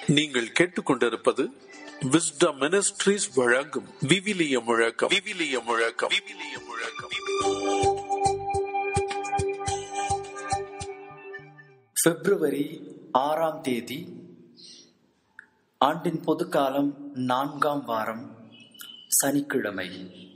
நீங்கள் கேட்டுக்கொண்டிருப்பது wisdom ministries வழங்கும் விவிலிய முழக்கம் விவிலிய முழக்கம் விவிலிய முழக்கம் பிப்ரவரி ஆறாம் தேதி ஆண்டின் பொதுக்காலம் நான்காம் வாரம் சனிக்கிழமை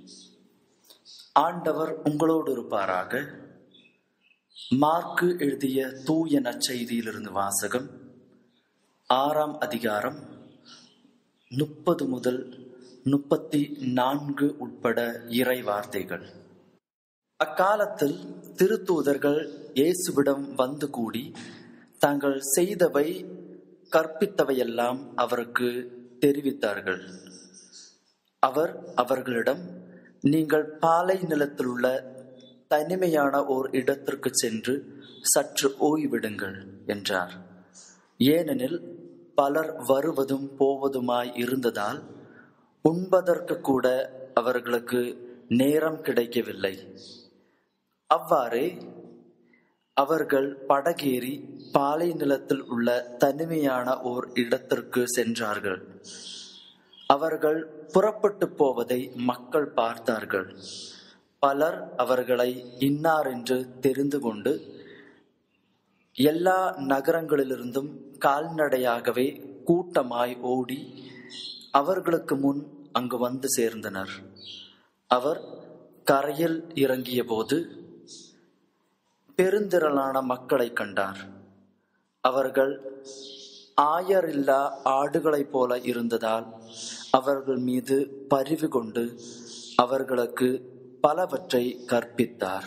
ஆண்டவர் உங்களோடு இருப்பாராக மார்க்கு எழுதிய தூய நற்செய்தியிலிருந்து வாசகம் ஆறாம் அதிகாரம் முப்பது முதல் முப்பத்தி நான்கு உட்பட இறை வார்த்தைகள் அக்காலத்தில் திருத்தூதர்கள் இயேசுவிடம் வந்து கூடி தாங்கள் செய்தவை கற்பித்தவையெல்லாம் அவருக்கு தெரிவித்தார்கள் அவர் அவர்களிடம் நீங்கள் பாலை நிலத்தில் உள்ள தனிமையான ஓர் இடத்திற்கு சென்று சற்று ஓய்விடுங்கள் என்றார் ஏனெனில் பலர் வருவதும் போவதுமாய் இருந்ததால் உண்பதற்கு கூட அவர்களுக்கு நேரம் கிடைக்கவில்லை அவ்வாறே அவர்கள் படகேறி பாலை நிலத்தில் உள்ள தனிமையான ஓர் இடத்திற்கு சென்றார்கள் அவர்கள் புறப்பட்டு போவதை மக்கள் பார்த்தார்கள் பலர் அவர்களை இன்னார் என்று தெரிந்து கொண்டு எல்லா நகரங்களிலிருந்தும் கால்நடையாகவே கூட்டமாய் ஓடி அவர்களுக்கு முன் அங்கு வந்து சேர்ந்தனர் அவர் கரையில் இறங்கிய போது பெருந்திரளான மக்களை கண்டார் அவர்கள் ஆயரில்லா ஆடுகளைப் போல இருந்ததால் அவர்கள் மீது பரிவு கொண்டு அவர்களுக்கு பலவற்றை கற்பித்தார்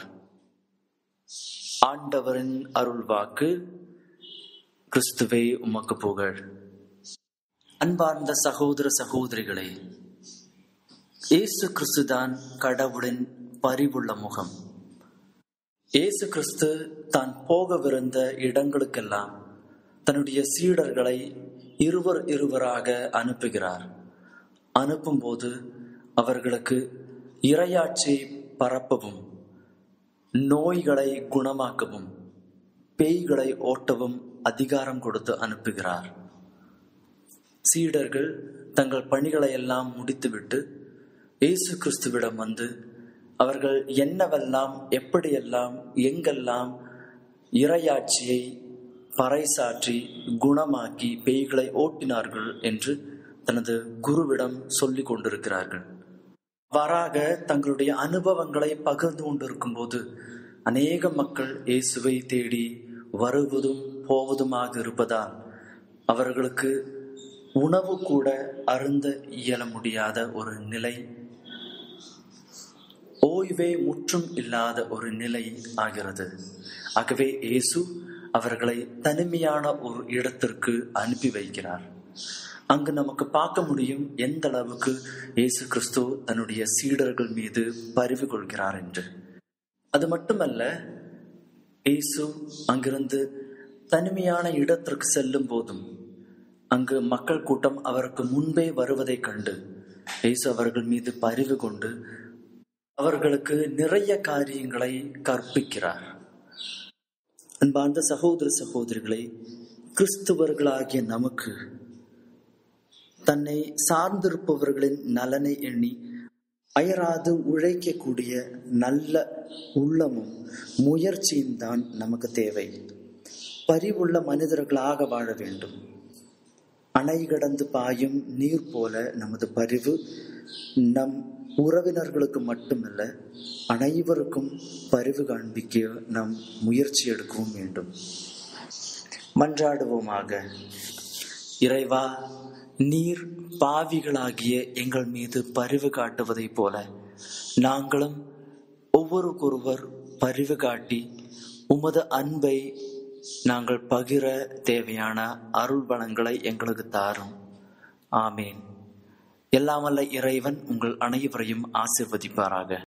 ஆண்டவரின் அருள்வாக்கு கிறிஸ்துவே உமக்கு புகழ் அன்பார்ந்த சகோதர சகோதரிகளே இயேசு கிறிஸ்துதான் கடவுளின் பரிவுள்ள முகம் இயேசு கிறிஸ்து தான் போகவிருந்த இடங்களுக்கெல்லாம் தன்னுடைய சீடர்களை இருவர் இருவராக அனுப்புகிறார் அனுப்பும்போது அவர்களுக்கு இரையாட்சியை பரப்பவும் நோய்களை குணமாக்கவும் பேய்களை ஓட்டவும் அதிகாரம் கொடுத்து அனுப்புகிறார் சீடர்கள் தங்கள் பணிகளை எல்லாம் முடித்துவிட்டு இயேசு கிறிஸ்துவிடம் வந்து அவர்கள் என்னவெல்லாம் எப்படியெல்லாம் எங்கெல்லாம் இரையாட்சியை பறைசாற்றி குணமாக்கி பேய்களை ஓட்டினார்கள் என்று தனது குருவிடம் சொல்லிக் கொண்டிருக்கிறார்கள் வராக தங்களுடைய அனுபவங்களை பகிர்ந்து கொண்டிருக்கும் போது அநேக மக்கள் இயேசுவை தேடி வருவதும் போவதுமாக இருப்பதால் அவர்களுக்கு உணவு கூட அருந்த இயல முடியாத ஒரு நிலை ஓய்வே முற்றும் இல்லாத ஒரு நிலை ஆகிறது ஆகவே இயேசு அவர்களை தனிமையான ஒரு இடத்திற்கு அனுப்பி வைக்கிறார் அங்கு நமக்கு பார்க்க முடியும் எந்த அளவுக்கு இயேசு கிறிஸ்து தன்னுடைய சீடர்கள் மீது பரிவு கொள்கிறார் என்று அது மட்டுமல்ல இயேசு அங்கிருந்து தனிமையான இடத்திற்கு செல்லும் போதும் அங்கு மக்கள் கூட்டம் அவருக்கு முன்பே வருவதைக் கண்டு இயேசு அவர்கள் மீது பரிவு கொண்டு அவர்களுக்கு நிறைய காரியங்களை கற்பிக்கிறார் அன்பார்ந்த சகோதர சகோதரிகளை கிறிஸ்துவர்களாகிய நமக்கு தன்னை சார்ந்திருப்பவர்களின் நலனை எண்ணி அயராது உழைக்கக்கூடிய நல்ல உள்ளமும் முயற்சியும் தான் நமக்கு தேவை பரிவுள்ள மனிதர்களாக வாழ வேண்டும் அணை கடந்து பாயும் நீர் போல நமது பரிவு நம் உறவினர்களுக்கு மட்டுமல்ல அனைவருக்கும் பரிவு காண்பிக்க நாம் முயற்சி எடுக்கவும் வேண்டும் மன்றாடுவோமாக இறைவா நீர் பாவிகளாகிய எங்கள் மீது பரிவு காட்டுவதைப் போல நாங்களும் ஒவ்வொருக்கொருவர் பரிவு காட்டி உமது அன்பை நாங்கள் பகிர தேவையான அருள் வளங்களை எங்களுக்கு தாரும் ஆமேன் எல்லாமல்ல இறைவன் உங்கள் அனைவரையும் ஆசிர்வதிப்பாராக